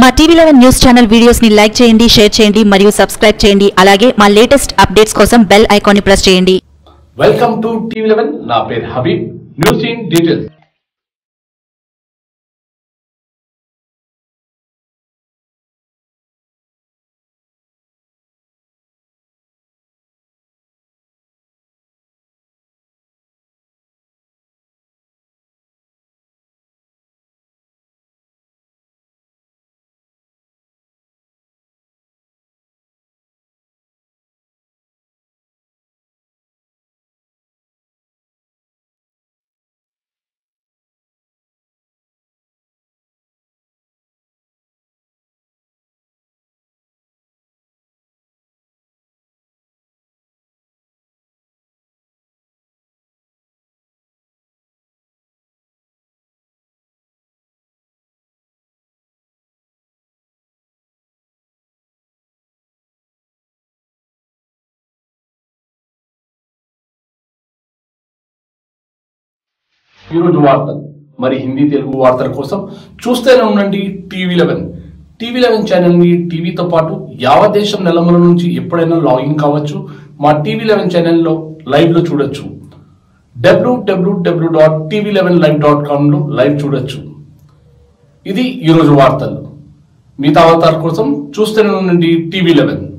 మా TV eleven news channel videos ని like చేయండి షేర్ చేయండి మరియు సబ్స్క్రైబ్ చేయండి అలాగే మా లేటెస్ట్ అప్డేట్స్ కోసం బెల్ ఐకాన్ ని ప్రెస్ చేయండి వెల్కమ్ టు టీవీ లెవెన్ నా పేరు హబీబ్ న్యూస్ ఇన్ డీటెయిల్స్ ఈరోజు వార్తలు మరి హిందీ తెలుగు వార్తల కోసం చూస్తూనే ఉండండి TV eleven TV eleven channel ని టీవీతో పాటు యావత్ దేశం నెలమల నుంచి ఎప్పుడైనా లాగిన్ కావచ్చు మా టీవీ లెవెన్ ఛానల్లో లైవ్ లో చూడొచ్చు WWW dot TV eleven live dot com లో లైవ్ చూడొచ్చు ఇది ఈరోజు వార్తలు మిగతా వార్తల కోసం చూస్తూనే ఉండండి టీవీ లెవెన్